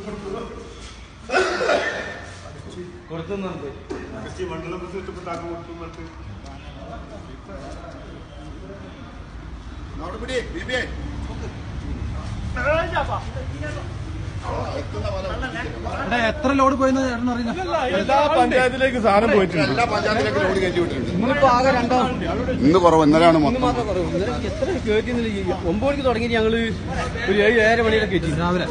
കൊടുക്കുന്നുണ്ട് മണ്ഡലം പ്രസിഡന്റ് ഇപ്പൊ താങ്കൾ കൊടുക്കുന്നുണ്ട് അവിടെ പിടി ബിബിയെ എടാ എത്ര ലോഡ് പോയെന്ന് ചേട്ടൻ അറിയില്ല എല്ലാ പഞ്ചായത്തിലേക്ക് സാധനം പോയിട്ടുണ്ട് എല്ലാ പഞ്ചായത്തിലേക്ക് ലോഡ് കയറ്റി വിട്ടിട്ടുണ്ട് ഇന്നിപ്പോ ആകെ രണ്ടാം ഇന്ന് കുറവ് ഇന്നലെയാണ് ഇന്ന് മൊത്തം മാത്രം കുറവ് ഇന്നലെ എത്ര കയറ്റിന്നില്ല ഈ ഒമ്പത് മണിക്ക് തുടങ്ങി ഞങ്ങള് ഒരു ഏഴ് ഏഴര മണിയുടെ കയറ്റി രാവിലെ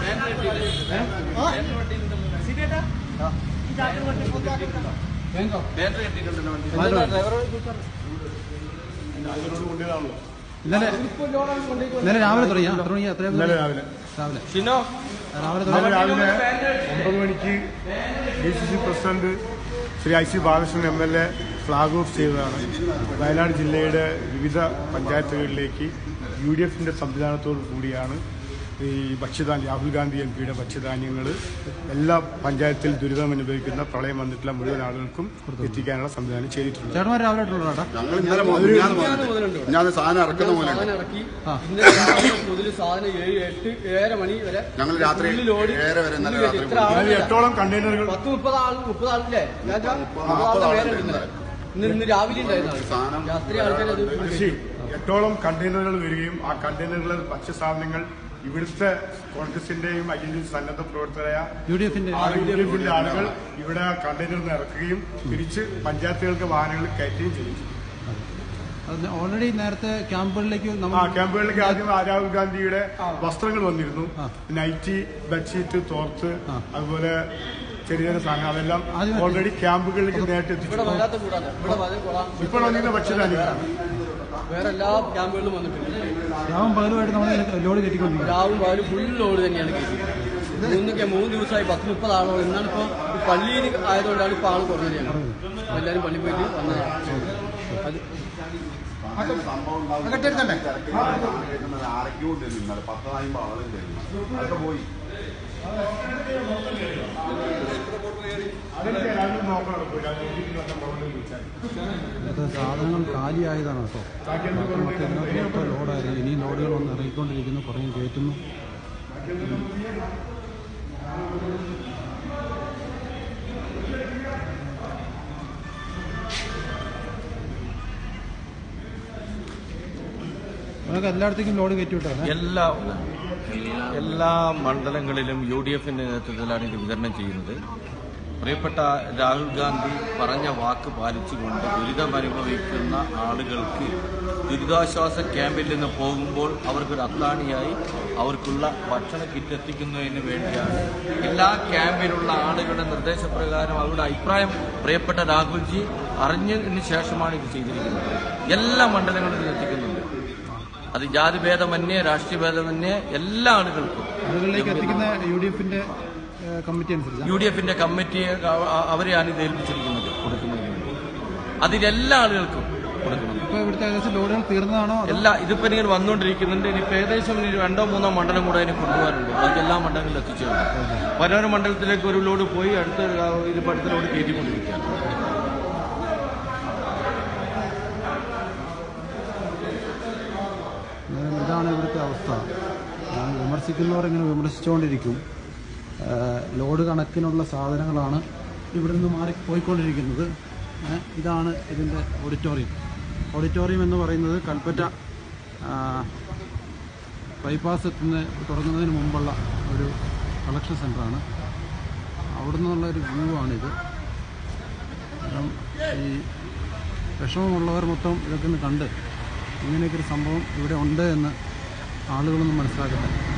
ഇന്നലെ ഇന്നലെ രാവിലെ തുടങ്ങിയ എത്ര മണിക്ക് എത്ര ഇന്നലെ രാവിലെ രാവിലെ ഷിനോ രാവിലെ ഇന്നലെ തുടങ്ങി രാവിലെ ഒമ്പത് മണിക്ക് D C C president Shri I C Balakrishnan M L A flag off ചെയ്തതാണ് വയനാട് ജില്ലയുടെ വിവിധ പഞ്ചായത്തുകളിലേക്ക് യു ഡി എഫിന്റെ സംവിധാനത്തോടു കൂടിയാണ് ഈ ഭക്ഷ്യധാന്യ രാഹുൽ ഗാന്ധി എം പിയുടെ ഭക്ഷ്യധാന്യങ്ങൾ എല്ലാ പഞ്ചായത്തിൽ ദുരിതം അനുഭവിക്കുന്ന പ്രളയം വന്നിട്ടുള്ള മുഴുവൻ ആളുകൾക്കും എത്തിക്കാനുള്ള സംവിധാനം ചെയ്തിട്ടുണ്ട് ചേട്ടന്മാർ രാവിലെ ആയിട്ടുള്ള കേട്ടോ ഞങ്ങൾ ഇന്നലെ മുതൽ ഞാൻ മുതൽ ഞാൻ സാധനം ഇറക്കുന്ന പോലെ സാധനം ഇറക്കി ഇന്നലെ രാവിലെ മുതൽ സാധനം ഏഴ് എട്ട് ഏഴര മണി വരെ ഞങ്ങൾ രാത്രി full load ഏഴര വരെ ഇന്നലെ full രാത്രി എത്ര അതിൽ ആളുകളാ? എട്ടോളം കണ്ടെയ്നറുകൾ പത്ത് മുപ്പത് ആൾ മുപ്പത് ആളില്ലേ രാജാ? മുപ്പത് മുപ്പത് നാൽപ്പത് ആളുടെ ആളുണ്ട് പേരുണ്ട് ഇന്നലെ. ഇന്ന് ഇന്ന് രാവിലെ ഉണ്ടായിരുന്ന ആള്. സാധനം രാത്രി ആൾക്കാർ അത് കൃഷി എട്ടോളം കണ്ടെയ്നറുകൾ വരികയും ആ കണ്ടെയ്നറുകളിൽ ഭക്ഷ്യസാധനങ്ങൾ ഇവിടുത്തെ കോൺഗ്രസിന്റെയും ഐ എൻ ഡി സന്നദ്ധ പ്രവർത്തകരായ യു ഡി എഫിന്റെ യുഡിഎഫിന്റെ ആളുകൾ ഇവിടെ കണ്ടെയ്നറിൽ നിന്ന് ഇറക്കുകയും തിരിച്ച് പഞ്ചായത്തുകൾക്ക് വാഹനങ്ങളിൽ കയറ്റുകയും ചെയ്യും ഓൾറെഡി നേരത്തെ ക്യാമ്പുകളിലേക്ക് ആ നമ്മൾ ക്യാമ്പുകളിലേക്ക് ആദ്യം രാഹുൽ ഗാന്ധിയുടെ വസ്ത്രങ്ങൾ വന്നിരുന്നു ആ. നൈറ്റി ബെഡ്ഷീറ്റ് തോർത്ത് ആ. അതുപോലെ ചെറിയ ചെറിയ സാധനം അതെല്ലാം ആദ്യം ഓൾറെഡി ക്യാമ്പുകളിലേക്ക് നേരിട്ട് ഇവിടെ എത്തിച്ചു വരാത്ത കൂടാതെ ഇവിടെ വരാൻ കൊള്ളാം ഇപ്പോൾ വന്നിരുന്ന ഭക്ഷ്യധാന്യങ്ങളാണ് വേറെ എല്ലാ ക്യാമ്പുകളിലും വന്നിട്ടുണ്ട് രാവും പകലുമായിട്ട് നമ്മൾ ലോഡ് കെട്ടിക്കൊണ്ടിരിക്കും രാവും പകലും ഫുൾ ലോഡ് തന്നെയാണ് കയറ്റി മൂന്നൊക്കെ മൂന്ന് ദിവസമായി പത്ത് മുപ്പത് ആളോളം എന്നാണ് ഇപ്പോൾ പള്ളിയിൽ ആയതുകൊണ്ടാണ് ഇപ്പോൾ ആൾ കുറഞ്ഞത് ഞങ്ങൾ എല്ലാവരും പള്ളി പോയിട്ട് വന്നതാണ് അത് സംഭവം ഉണ്ടാവും. ആരൊക്കെ കൊണ്ടിരുന്നു ഇന്നലെ പത്ത് നായ്പ ആളുണ്ടായിരുന്നു അതൊക്കെ പോയി അതൊക്കെ എല്ലാവരും നോക്കണം ഇപ്പോൾ. ഞാൻ നോക്കിയിട്ട് വന്ന പ്രവർത്തനം ചോദിച്ചാൽ. അത് സാധനങ്ങൾ കാലിയായതാണ് കേട്ടോ ബാക്കി മൊത്തം ഇതിനകത്ത് മൊത്തം ലോഡായിരുന്നു ഇനി ലോഡുകൾ വന്ന് ഇറങ്ങിക്കൊണ്ടിരിക്കുന്നു കുറേ കയറ്റുന്നു അവനൊക്കെ എല്ലായിടത്തേക്കും ലോഡ് കയറ്റി വിട്ടാണ് എല്ലാ എല്ലാ മണ്ഡലങ്ങളിലും യു ഡി എഫിന്റെ നേതൃത്വത്തിലാണ് ഇത് വിതരണം ചെയ്യുന്നത് പ്രിയപ്പെട്ട രാഹുൽ ഗാന്ധി പറഞ്ഞ വാക്ക് പാലിച്ചുകൊണ്ട് ദുരിതം അനുഭവിക്കുന്ന ആളുകൾക്ക് ദുരിതാശ്വാസ ക്യാമ്പിൽ നിന്ന് പോകുമ്പോൾ അവർക്കൊരു അത്താണിയായി അവർക്കുള്ള ഭക്ഷണ കിറ്റ് എത്തിക്കുന്നതിന് വേണ്ടിയാണ് എല്ലാ ക്യാമ്പിലുള്ള ആളുകളുടെ നിർദ്ദേശപ്രകാരം അവരുടെ അഭിപ്രായം പ്രിയപ്പെട്ട രാഹുൽജി അറിഞ്ഞതിന് ശേഷമാണ് ഇത് ചെയ്തിരിക്കുന്നത് എല്ലാ മണ്ഡലങ്ങളിലും ഇത് എത്തിക്കുന്നുണ്ട് അത് ജാതിഭേദമന്യേ രാഷ്ട്രീയ ഭേദമന്യേ എല്ലാ ആളുകൾക്കും ആളുകളിലേക്ക് എത്തിക്കുന്ന യു ഡി എഫിന്റെ കമ്മിറ്റി അനുസരിച്ച് യു ഡി എഫിന്റെ കമ്മിറ്റിയെ അവ- അവരെയാണ് ഇത് ഏൽപ്പിച്ചിരിക്കുന്നത് കൊടുക്കുന്നതിന് വേണ്ടി അതിലെല്ലാ ആളുകൾക്കും കൊടുക്കണം ഇപ്പൊ ഇവിടുത്തെ ഏകദേശം ലോഡുകൾ തീർന്നതാണോ അതോ എല്ലാ ഇതിപ്പോ ഇങ്ങനെ വന്നുകൊണ്ടിരിക്കുന്നുണ്ട് ഇനിയിപ്പോ ഏകദേശം ഇനി രണ്ടോ മൂന്നോ മണ്ഡലം കൂടെ അതിന് കൊണ്ടുപോകാറുണ്ട് ബാക്കി എല്ലാ മണ്ഡലങ്ങളിലും എത്തിച്ചു പനോര മണ്ഡലത്തിലേക്ക് ഒരു ലോഡ് പോയി അടുത്ത ഇതിപ്പോ അടുത്ത ലോഡ് കയറ്റിക്കൊണ്ടിരിക്കുകയാണ് അന്നേരം ഇതാണ് ഇവിടുത്തെ അവസ്ഥ ഞാൻ വിമർശിക്കുന്നവർ ഇങ്ങനെ വിമർശിച്ചുകൊണ്ടിരിക്കും ആ, ലോഡ് കണക്കിനുള്ള സാധനങ്ങളാണ് ഇവിടെ നിന്ന് മാറി പോയിക്കൊണ്ടിരിക്കുന്നത് ഏ, ഇതാണ് ഇതിൻ്റെ ഓഡിറ്റോറിയം ഓഡിറ്റോറിയം എന്ന് പറയുന്നത് കൽപ്പറ്റ ആ, ബൈപ്പാസ് എത്തുന്ന തുടങ്ങുന്നതിന് മുമ്പുള്ള ഒരു കളക്ഷൻ സെൻ്ററാണ് അവിടെ നിന്നുള്ള ഒരു വ്യൂ ആണിത് കാരണം ഈ വിഷമമുള്ളവർ മൊത്തം ഇതൊക്കെ ഒന്ന് കണ്ട് ഇങ്ങനെയൊക്കെ ഒരു സംഭവം ഇവിടെ ഉണ്ട് എന്ന് ആളുകളൊന്ന് മനസ്സിലാക്കട്ടെ